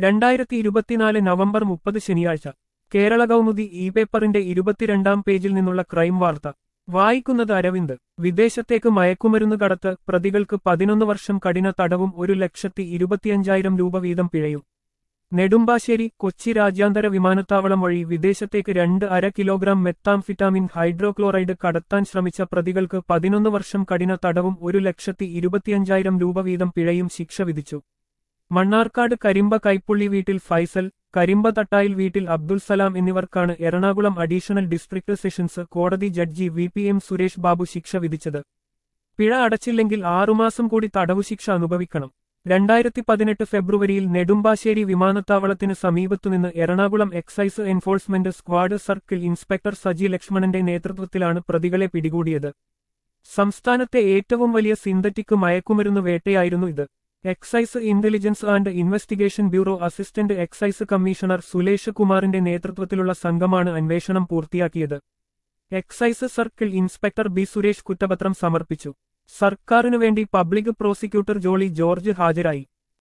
രണ്ടായിരത്തി ഇരുപത്തിനാല് നവംബർ മുപ്പത് ശനിയാഴ്ച കേരള കൗമുദി ഇ പേപ്പറിന്റെ ഇരുപത്തിരണ്ടാം പേജിൽ നിന്നുള്ള ക്രൈം വാർത്ത വായിക്കുന്നത് അരവിന്ദ് വിദേശത്തേക്ക് മയക്കുമരുന്ന് കടത്ത് പ്രതികൾക്ക് പതിനൊന്ന് വർഷം കഠിന തടവും ഒരു ലക്ഷത്തി ഇരുപത്തിയഞ്ചായിരം രൂപ വീതം പിഴയും നെടുമ്പാശ്ശേരി കൊച്ചി രാജ്യാന്തര വിമാനത്താവളം വഴി വിദേശത്തേക്ക് രണ്ട് അര കിലോഗ്രാം മെത്താംഫിറ്റാമിൻ ഹൈഡ്രോക്ലോറൈഡ് കടത്താൻ ശ്രമിച്ച പ്രതികൾക്ക് പതിനൊന്ന് വർഷം കഠിന തടവും ഒരു ലക്ഷത്തി ഇരുപത്തിയഞ്ചായിരം രൂപ വീതം പിഴയും ശിക്ഷ വിധിച്ചു മണ്ണാർക്കാട് കരിമ്പ കൈപ്പുള്ളി വീട്ടിൽ ഫൈസൽ കരിമ്പ തട്ടായിൽ വീട്ടിൽ അബ്ദുൽ സലാം എന്നിവർക്കാണ് എറണാകുളം അഡീഷണൽ ഡിസ്ട്രിക്ട് സെഷൻസ് കോടതി judge V P M Suresh Babu ശിക്ഷ വിധിച്ചത് പിഴ അടച്ചില്ലെങ്കിൽ ആറുമാസം കൂടി തടവു ശിക്ഷ അനുഭവിക്കണം രണ്ടായിരത്തി പതിനെട്ട് ഫെബ്രുവരിയിൽ നെടുമ്പാശ്ശേരി വിമാനത്താവളത്തിന് സമീപത്തുനിന്ന് Ernakulam excise enforcement squad circle inspector Saji ലക്ഷ്മണന്റെ നേതൃത്വത്തിലാണ് പ്രതികളെ പിടികൂടിയത് സംസ്ഥാനത്തെ ഏറ്റവും വലിയ സിന്തറ്റിക് മയക്കുമരുന്ന് വേട്ടയായിരുന്നു ഇത് excise intelligence and investigation bureau assistant excise commissioner Sulesh കുമാറിന്റെ നേതൃത്വത്തിലുള്ള സംഘമാണ് അന്വേഷണം പൂർത്തിയാക്കിയത് excise circle inspector B Suresh കുറ്റപത്രം സമർപ്പിച്ചു സർക്കാരിനു വേണ്ടി പബ്ലിക് പ്രോസിക്യൂട്ടർ ജോളി ജോർജ് ഹാജരായി